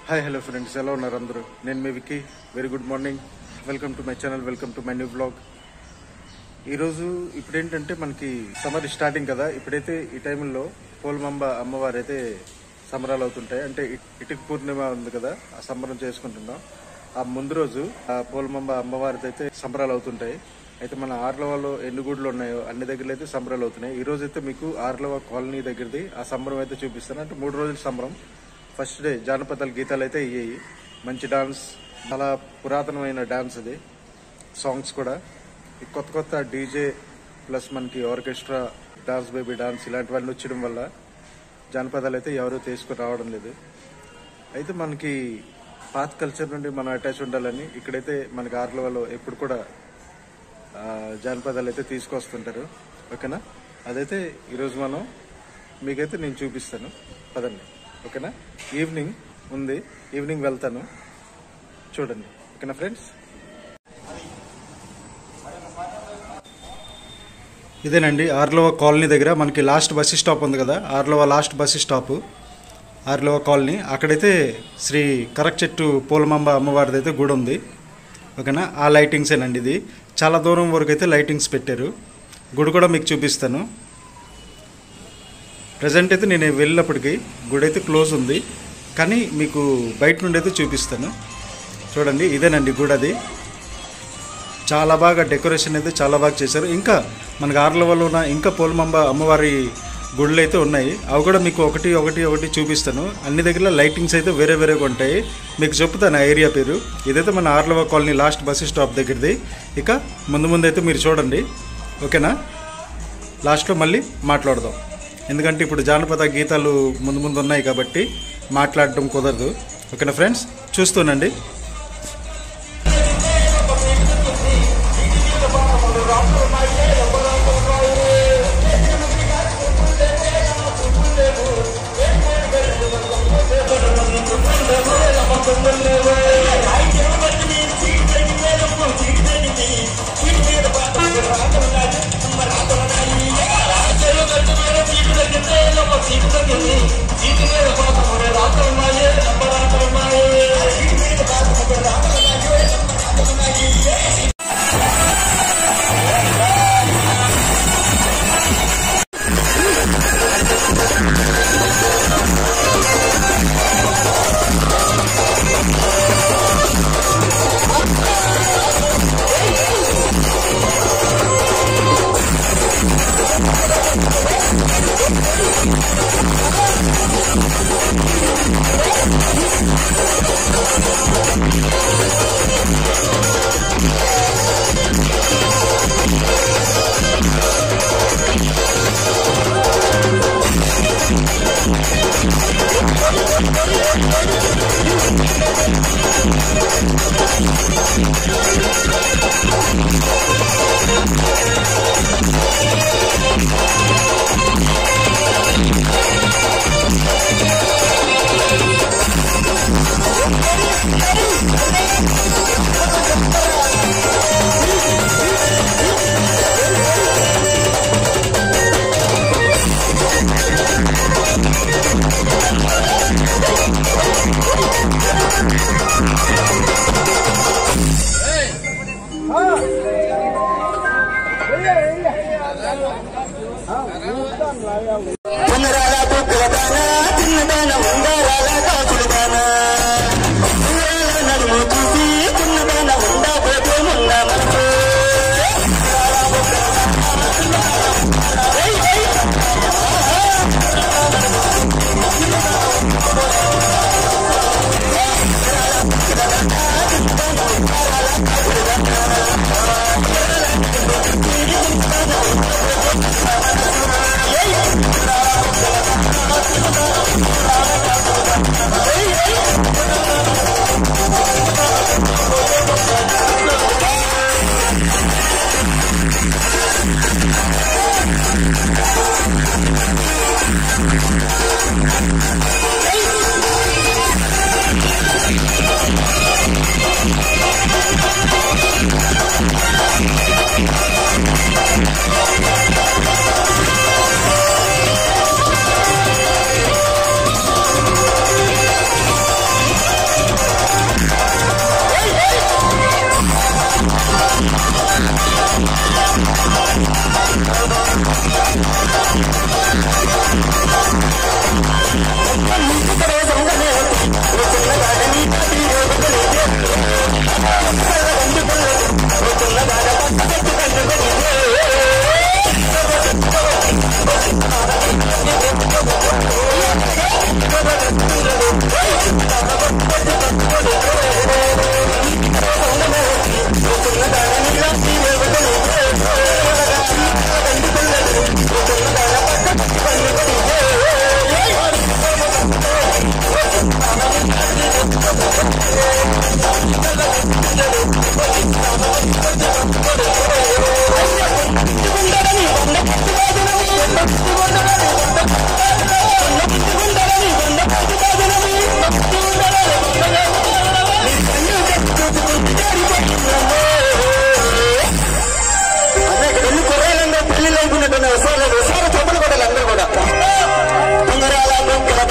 hi hello friends ఎలా ఉన్నారు అందరూ నేను మీ Vicky very good morning welcome to my channel welcome to my new blog ఈరోజు ఇప్పుడు ఏంటంటే మనకి సమ్మర్ స్టార్టింగ్ కదా ఇప్పుడైతే ఈ టైంలో పోలమంబ అమ్మవారు అయితే సంబరాలు అవుతుంటాయి అంటే ఇ- ఇటుక పూర్ణిమ ఉంది కదా ఆ సంబరం చేసుకుంటున్నాం ఆ ముందు రోజు ఆ పోలమంబ అమ్మవారితో అయితే సంబరాలు అవుతుంటాయి అయితే మన ఆర్లవాలో ఎన్ని గుడులు ఉన్నాయో అన్ని దగ్గరలో అయితే సంబరాలు అవుతున్నాయి ఈ రోజు అయితే మీకు ఆర్లవ కాలనీ దగ్గరది ఆ సంబరం అయితే చూపిస్తాను అంటే మూడు రోజుల సంబరం ఫస్ట్ డే జానపదాల గీతాలు అయితే అయ్యాయి మంచి డాన్స్ చాలా పురాతనమైన డాన్స్ అది సాంగ్స్ కూడా ఈ కొత్త కొత్త డీజే ప్లస్ మనకి ఆర్కెస్ట్రా డాన్స్ బేబీ డాన్స్ ఇలాంటివన్నీ వచ్చడం వల్ల జానపదాలు అయితే ఎవరు తీసుకుని రావడం లేదు అయితే మనకి పాత కల్చర్ నుండి మనం అటాచ్ ఉండాలని ఇక్కడైతే మనకి ఆర్లవలో ఎప్పుడు కూడా ఆ, జానపదాలు అయితే తీసుకొస్తుంటారు ఓకేనా అదైతే ఈరోజు మనం మీకైతే నేను చూపిస్తాను పదండి ఓకేనా ఈవినింగ్ ఉంది ఈవినింగ్ వెళ్తాను చూడండి ఓకేనా ఫ్రెండ్స్ ఇదేనండి ఆర్లవ కాలనీ దగ్గర మనకి లాస్ట్ బస్ స్టాప్ ఉంది కదా Arlava last bus stop Arlava colony అక్కడైతే శ్రీ కరక్చెట్టు పూలమాంబ అమ్మవారిది అయితే గుడి ఉంది ఓకేనా ఆ లైటింగ్సేనండి ఇది చాలా దూరం వరకు అయితే లైటింగ్స్ పెట్టారు గుడి కూడా మీకు చూపిస్తాను ప్రజెంట్ అయితే నేను వెళ్ళినప్పటికీ గుడి అయితే క్లోజ్ ఉంది కానీ మీకు బయట నుండి అయితే చూపిస్తాను చూడండి ఇదేనండి గుడి అది చాలా బాగా డెకరేషన్ అయితే చాలా బాగా చేశారు ఇంకా మనకి ఆర్లవలో ఉన్న ఇంకా పోలమంబ అమ్మవారి గుళ్ళు అయితే ఉన్నాయి అవి కూడా మీకు ఒకటి ఒకటి ఒకటి చూపిస్తాను అన్ని దగ్గర లైటింగ్స్ అయితే వేరే వేరేగా ఉంటాయి మీకు చెప్తాను ఆ ఏరియా పేరు ఇదైతే మన Arlava colony last bus stop దగ్గరది ఇక ముందు ముందు అయితే మీరు చూడండి ఓకేనా లాస్ట్లో మళ్ళీ మాట్లాడదాం ఎందుకంటే ఇప్పుడు జానపద గీతాలు ముందు ముందు ఉన్నాయి కాబట్టి మాట్లాడడం కుదరదు ఓకేనా ఫ్రెండ్స్ చూస్తూనండి అదే ఇక్కడ ఎన్ని కుర్రాళ్ళందరూ పెళ్లిళ్ళు అయిపోయినట్టు వస్తారు వస్తారు చెప్పులు కూడా అందరూ కూడా ఉంగరాల గుంకల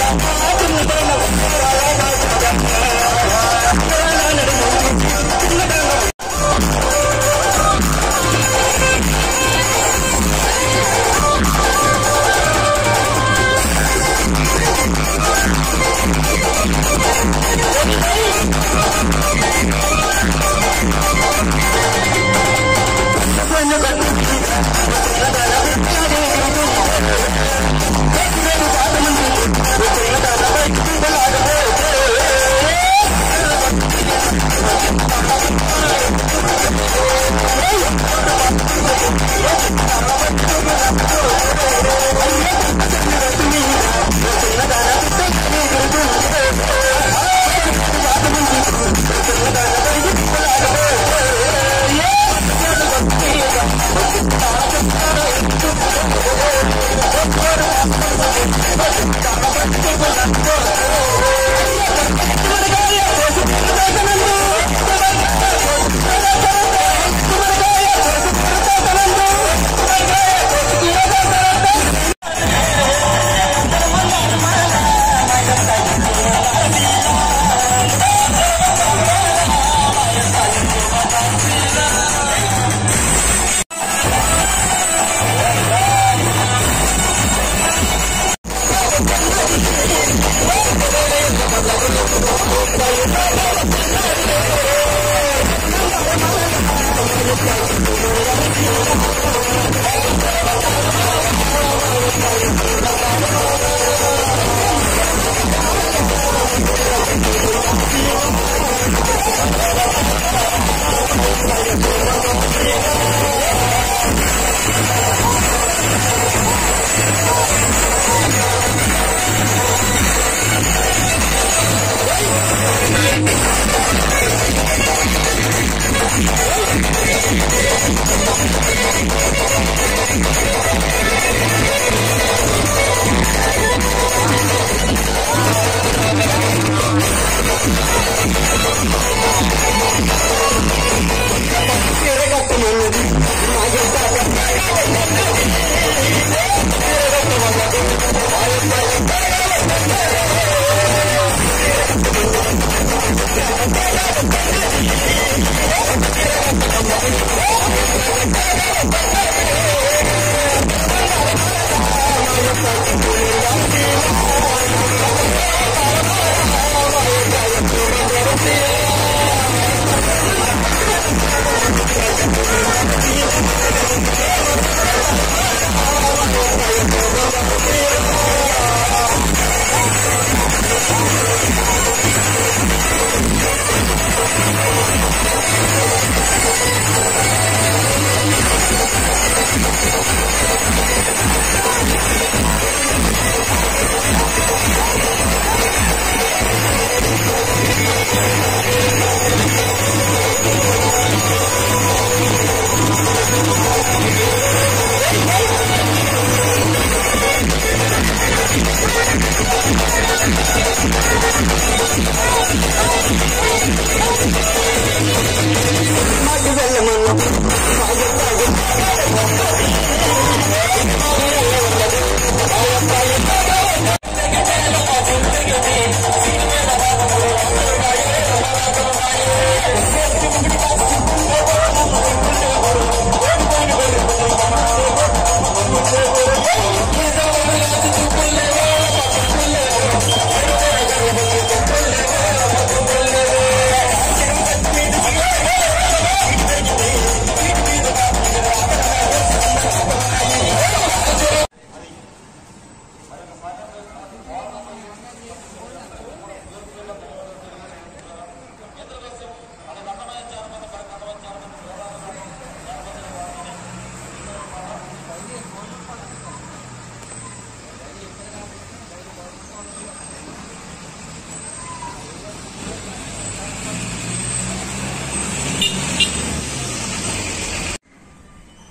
Thank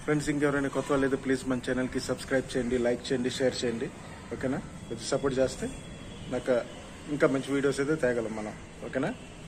ఫ్రెండ్స్ ఇంకెవరైనా కొత్త వాళ్ళు అయితే ప్లీజ్ మన ఛానల్కి సబ్స్క్రైబ్ చేయండి లైక్ చేయండి షేర్ చేయండి ఓకేనా కొంచెం సపోర్ట్ చేస్తే నాకు ఇంకా మంచి వీడియోస్ అయితే తేగలం మనం ఓకేనా